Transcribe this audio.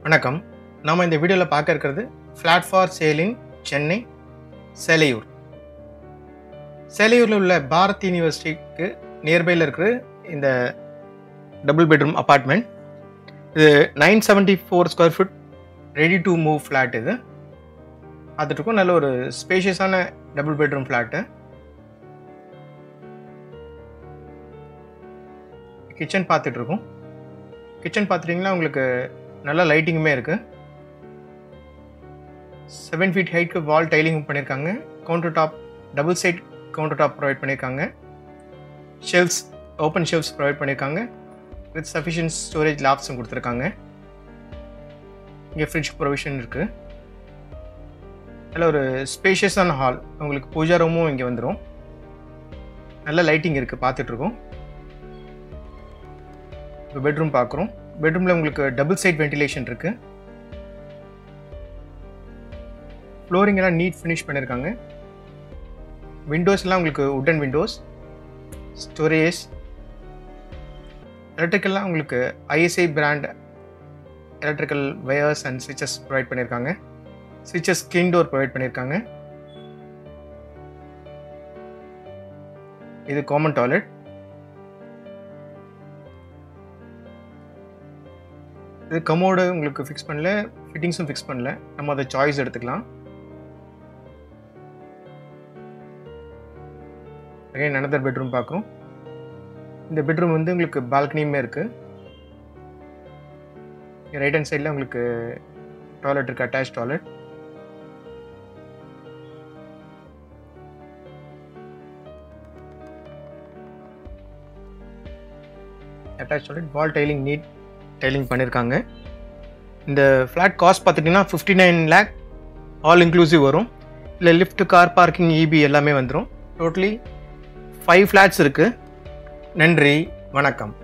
வணக்கம் நாம் இந்த வீடியோவில் பார்க்க இருக்கிறது flat for sale Chennai Selaiyur சேலையூரில் உள்ள பாரத் யூனிவர்சிட்டிக்கு நியர்பையில் இருக்கிற இந்த டபுள் பெட்ரூம் அப்பார்ட்மெண்ட் இது nine seventy four square foot ready to move flat இது பார்த்துட்ருக்கோம் நல்ல ஒரு ஸ்பேஷியஸான டபுள் பெட்ரூம் ஃப்ளாட்டு கிச்சன் பார்த்துட்ருக்கோம் கிச்சன் பார்த்துட்டிங்கன்னா உங்களுக்கு நல்ல லைட்டிங்குமே இருக்குது செவன் ஃபீட் ஹைட்க்கு வால் டைலிங் பண்ணியிருக்காங்க counter top double side counter top provide பண்ணியிருக்காங்க ஷெல்ஃப்ஸ் ஓப்பன் ஷெல்ஃப்ஸ் ப்ரொவைட் பண்ணியிருக்காங்க வித் சஃபிஷியன்ட் ஸ்டோரேஜ் லாப்ஸும் கொடுத்துருக்காங்க இங்கே ஃப்ரிட்ஜ் ப்ரொவிஷன் இருக்குது நல்ல ஒரு ஸ்பேஷியஸான ஹால் உங்களுக்கு பூஜா ரூமும் இங்கே வந்துடும் நல்ல லைட்டிங் இருக்குது பார்த்துட்ருக்கோம் இப்போ பெட்ரூம் பார்க்குறோம் பெட்ரூமில் உங்களுக்கு டபுள் சைட் வென்டிலேஷன் இருக்குது ஃப்ளோரிங் எல்லாம் நீட் ஃபினிஷ் பண்ணியிருக்காங்க விண்டோஸ்லாம் உங்களுக்கு உட்டன் விண்டோஸ் ஸ்டோரேஜ் எலக்ட்ரிக்கல்லாம் உங்களுக்கு ISI brand electrical wires and ஸ்விட்சஸ் ப்ரொவைட் பண்ணியிருக்காங்க ஸ்விட்சஸ் ஸ்கின் டோர் ப்ரொவைட் பண்ணியிருக்காங்க இது காமன் டாய்லெட் இது கமோடு உங்களுக்கு ஃபிக்ஸ் பண்ணல ஃபிட்டிங்ஸும் ஃபிக்ஸ் பண்ணல நம்ம அதை சாய்ஸ் எடுத்துக்கலாம் அகைன் அனதர் பெட்ரூம் பார்க்குறோம் இந்த பெட்ரூம் வந்து உங்களுக்கு பால்கனியுமே இருக்குது ரைட் ஹேண்ட் சைடில் உங்களுக்கு டாய்லெட் இருக்குது attach toilet attach toilet wall tiling neat tiling பண்ணியிருக்காங்க இந்த ஃப்ளாட் காஸ்ட் பார்த்துட்டிங்கன்னா fifty nine lakh all inclusive வரும் இல்லை லிஃப்ட் கார் பார்க்கிங் இபி எல்லாமே வந்துடும் டோட்டலி ஃபைவ் ஃப்ளாட்ஸ் இருக்குது நன்றி வணக்கம்